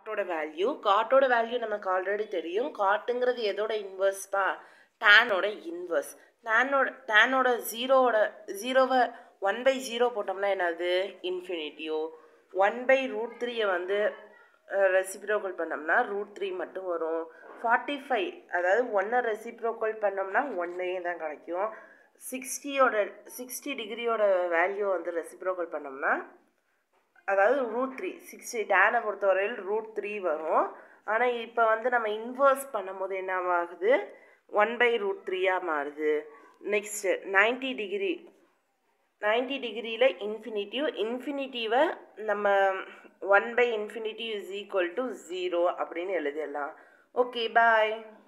காட்டோட value காட்டோட value நமக்கு already தெரியும் காட்டுங்கிறது எதோட இன்வர்ஸ்ப்பா டேனோட இன்வர்ஸ் டேனோட டேனோட ஜீரோவோட ஜீரோவை ஒன் பை ஜீரோ போட்டோம்னா என்னது இன்ஃபினிட்டியோ ஒன் பை ரூட் த்ரீயை வந்து ரெசிப்ரோக்கல் பண்ணோம்னா ரூட் த்ரீ மட்டும் வரும் ஃபார்ட்டி ஃபைவ் அதாவது ஒன்றை ரெசிப்ரோக்கல் பண்ணோம்னா ஒன்னே தான் கிடைக்கும் சிக்ஸ்டியோட சிக்ஸ்டி டிகிரியோட வேல்யூ வந்து ரெசிப்ரோக்கல் பண்ணோம்னா அதாவது ரூட் த்ரீ சிக்ஸ்டி டேனை பொறுத்தவரையில் ரூட் த்ரீ வரும் ஆனால் இப்போ வந்து நம்ம இன்வர்ஸ் பண்ணும்போது என்ன ஆகுது ஒன் பை ரூட் த்ரீயாக மாறுது நெக்ஸ்ட்டு நைன்ட்டி டிகிரி நைன்ட்டி டிகிரியில் இன்ஃபினிட்டிவ் இன்ஃபினிட்டிவை நம்ம one by infinitive is equal to zero அப்படின்னு எழுதிடலாம் ஓகே பாய்